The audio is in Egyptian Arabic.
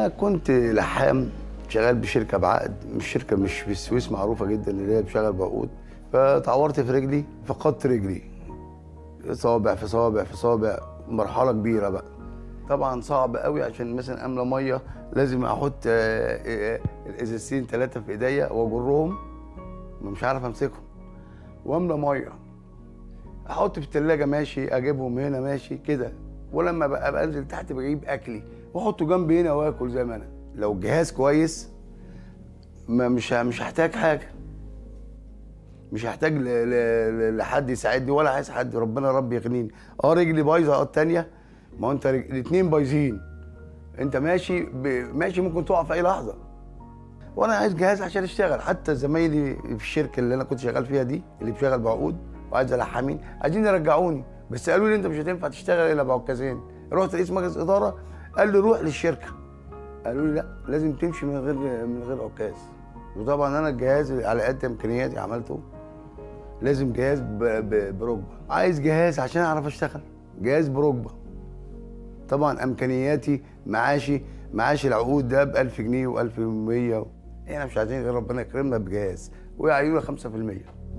كنت لحام شغال بشركه بعقد مش شركه مش في السويس معروفه جدا اللي هي بشغل بعقود فتعورت في رجلي فقدت رجلي صابع في صابع في صابع مرحله كبيره بقى طبعا صعب قوي عشان مثلا املى ميه لازم احط آه، آه، الازازتين ثلاثه في ايديا واجرهم مش عارف امسكهم واملى ميه احط في الثلاجه ماشي اجيبهم هنا ماشي كده ولما بقى بنزل تحت بجيب اكلي واحطه جنبي هنا واكل زي ما انا لو الجهاز كويس ما مش ه- مش هحتاج حاجه مش هحتاج ل- ل- ل- لحد يساعدني ولا عايز حد ربنا رب يغنيني اه رجلي بايظه اه التانيه ما هو انت رج... الاثنين بايظين انت ماشي ب... ماشي ممكن تقع في اي لحظه وانا عايز جهاز عشان اشتغل حتى زمايلي في الشركه اللي انا كنت شغال فيها دي اللي بشتغل بعقود وعايز لحامين عايزين يرجعوني بس قالوا لي انت مش هتنفع تشتغل الا بعكازين رحت رئيس مجلس اداره قال لي روح للشركه قالوا لي لا لازم تمشي من غير من غير عكاز وطبعا انا الجهاز على قد امكانياتي عملته لازم جهاز ب- ب- بركبه عايز جهاز عشان اعرف اشتغل جهاز بركبه طبعا امكانياتي معاشي معاش العقود ده ب 1000 جنيه و1100 احنا مش عايزين غير ربنا يكرمنا بجهاز ويعينونا 5%